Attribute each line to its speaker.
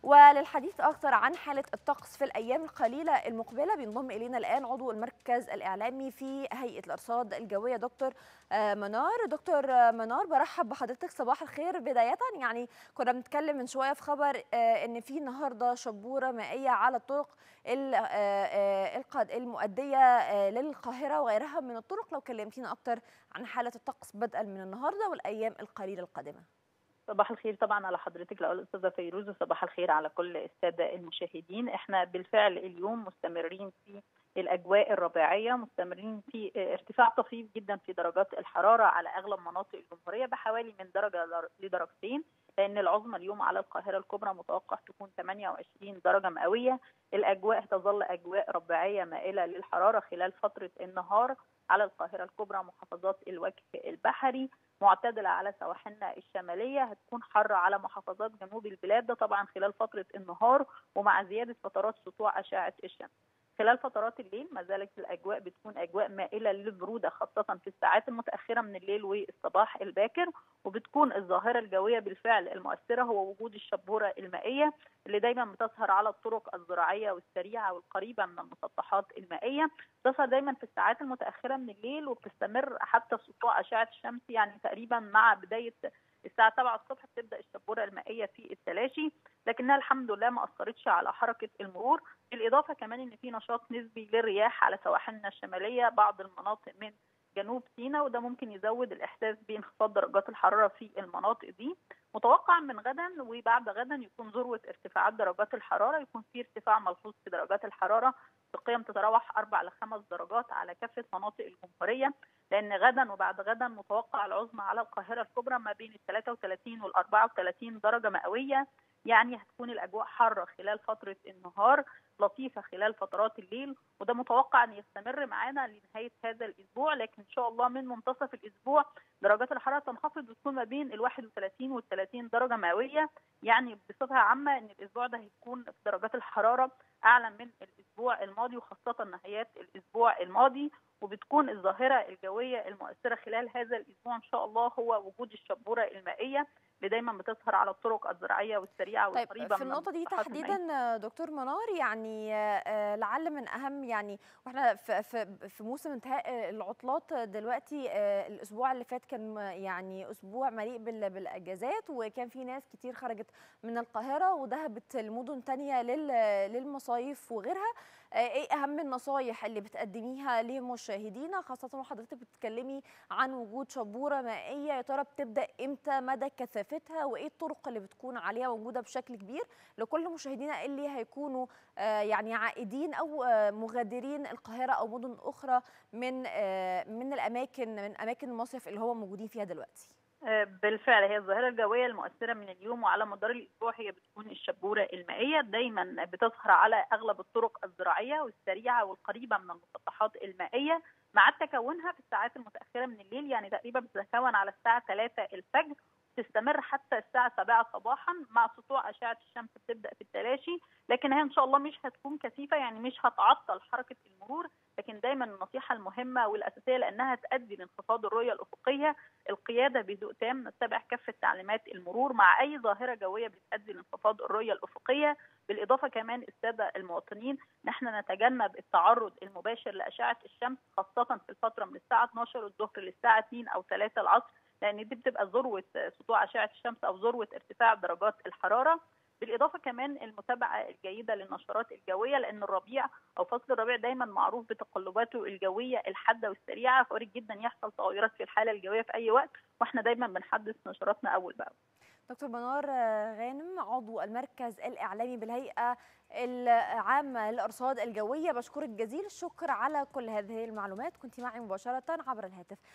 Speaker 1: وللحديث أكثر عن حالة الطقس في الأيام القليلة المقبلة بينضم إلينا الآن عضو المركز الإعلامي في هيئة الأرصاد الجوية دكتور منار دكتور منار برحب بحضرتك صباح الخير بداية يعني كنا بنتكلم من شوية في خبر إن في النهاردة شبورة مائية على الطرق المؤدية للقاهرة وغيرها من الطرق لو كلمتينا أكثر عن حالة الطقس بدءا من النهاردة والأيام القليلة القادمة
Speaker 2: صباح الخير طبعا على حضرتك الاول استاذه فيروز وصباح الخير على كل الساده المشاهدين احنا بالفعل اليوم مستمرين في الاجواء الربيعيه مستمرين في ارتفاع طفيف جدا في درجات الحراره على اغلب مناطق الجمهوريه بحوالي من درجه لدرجتين لان العظمى اليوم على القاهره الكبرى متوقع تكون 28 درجه مئويه الاجواء تظل اجواء ربيعيه مائله للحراره خلال فتره النهار على القاهره الكبرى محافظات الوجه البحري معتدله على سواحلنا الشماليه هتكون حاره على محافظات جنوب البلاد ده طبعا خلال فتره النهار ومع زياده فترات سطوع اشعه الشمس خلال فترات الليل ما زالت الاجواء بتكون اجواء مائله للبروده خاصه في الساعات المتاخره من الليل والصباح الباكر وبتكون الظاهره الجويه بالفعل المؤثره هو وجود الشبوره المائيه اللي دايما بتظهر على الطرق الزراعيه والسريعه والقريبه من المسطحات المائيه بتظهر دايما في الساعات المتاخره من الليل وبتستمر حتى سطوع اشعه الشمس يعني تقريبا مع بدايه الساعه 7 الصبح بتبدا الشبوره المائيه في التلاشي لكنها الحمد لله ما اثرتش على حركه المرور بالاضافه كمان ان في نشاط نسبي للرياح على سواحلنا الشماليه بعض المناطق من جنوب سيناء وده ممكن يزود الاحساس بانخفاض درجات الحراره في المناطق دي متوقع من غدا وبعد غدا يكون ذروه ارتفاعات درجات الحراره يكون في ارتفاع ملحوظ في درجات الحراره بقيم تتراوح 4 ل 5 درجات على كافه مناطق الجمهوريه لان غدا وبعد غدا متوقع العظمى على القاهره الكبرى ما بين ال 33 وال 34 درجه مئويه يعني هتكون الاجواء حاره خلال فتره النهار لطيفه خلال فترات الليل وده متوقع ان يستمر معانا لنهايه هذا الاسبوع لكن ان شاء الله من منتصف الاسبوع درجات الحراره تنخفض وتكون ما بين ال 31 وال 30 درجه مئويه يعني بصفه عامه ان الاسبوع ده هيكون في درجات الحراره اعلى من الاسبوع الماضي وخاصه نهايات الاسبوع الماضي وبتكون الظاهره الجويه المؤثره خلال هذا الاسبوع ان شاء الله هو وجود الشبوره المائيه اللي دايما بتظهر على الطرق الزراعيه والسريعه
Speaker 1: طيب
Speaker 2: والقريبه
Speaker 1: في النقطه دي تحديدا دكتور منار يعني لعل من اهم يعني واحنا في في في موسم انتهاء العطلات دلوقتي الاسبوع اللي فات كان يعني اسبوع مليء بالاجازات وكان في ناس كتير خرجت من القاهره وذهبت لمدن ثانيه للمصايف وغيرها ايه اهم النصايح اللي بتقدميها لمشاهدينا خاصه وحضرتك بتتكلمي عن وجود شبوره مائيه يا ترى بتبدا امتى مدى كثافتها وايه الطرق اللي بتكون عليها موجوده بشكل كبير لكل مشاهدينا اللي هيكونوا يعني عائدين او مغادرين القاهره او مدن اخرى من من الاماكن من اماكن المصيف اللي هو موجودين فيها دلوقتي
Speaker 2: بالفعل هي الظاهره الجويه المؤثره من اليوم وعلى مدار الاسبوع هي بتكون الشبوره المائيه دايما بتظهر على اغلب الطرق الزراعيه والسريعه والقريبه من المسطحات المائيه مع تكونها في الساعات المتاخره من الليل يعني تقريبا بتتكون على الساعه 3 الفجر تستمر حتى الساعة 7 صباحا مع سطوع أشعة الشمس بتبدأ في التلاشي لكن هي إن شاء الله مش هتكون كثيفة يعني مش هتعطل حركة المرور لكن دايما النصيحة المهمة والأساسية لأنها تؤدي لانخفاض الرؤية الأفقية القيادة بهدوء تام نتبع كافة تعليمات المرور مع أي ظاهرة جوية بتؤدي لانخفاض الرؤية الأفقية بالإضافة كمان السادة المواطنين نحن نتجنب التعرض المباشر لأشعة الشمس خاصة في الفترة من الساعة 12 الظهر للساعة 2 أو 3 العصر لان دي بتبقى ذروه سطوع اشعه الشمس او ذروه ارتفاع درجات الحراره بالاضافه كمان المتابعه الجيده للنشرات الجويه لان الربيع او فصل الربيع دايما معروف بتقلباته الجويه الحاده والسريعه فوارد جدا يحصل تغيرات في الحاله الجويه في اي وقت واحنا دايما بنحدث نشراتنا اول باول.
Speaker 1: دكتور منار غانم عضو المركز الاعلامي بالهيئه العامه للارصاد الجويه بشكرك جزيل الشكر على كل هذه المعلومات كنت معي مباشره عبر الهاتف